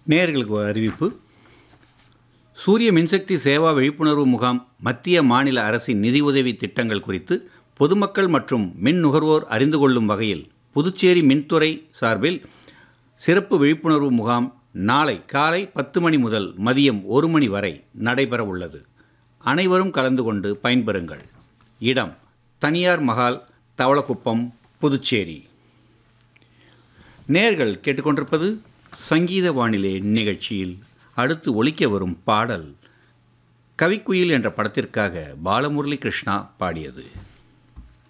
நேயர்களுக்கு ஒரு அறிவிப்பு சூரிய மின்சக்தி சேவா விழிப்புணர்வு முகாம் மத்திய மாநில அரசின் நிதியுதவி திட்டங்கள் குறித்து பொதுமக்கள் மற்றும் மின் நுகர்வோர் அறிந்து கொள்ளும் வகையில் புதுச்சேரி மின்துறை சார்பில் சிறப்பு விழிப்புணர்வு முகாம் நாளை காலை பத்து மணி முதல் மதியம் ஒரு மணி வரை நடைபெற உள்ளது அனைவரும் கலந்து கொண்டு பயன்பெறுங்கள் இடம் தனியார் மகால் தவளக்குப்பம் புதுச்சேரி நேர்கள் கேட்டுக்கொண்டிருப்பது சங்கீத வானிலை நிகழ்ச்சியில் அடுத்து ஒலிக்க வரும் பாடல் கவிக்குயில் என்ற படத்திற்காக பாலமுரளி கிருஷ்ணா பாடியது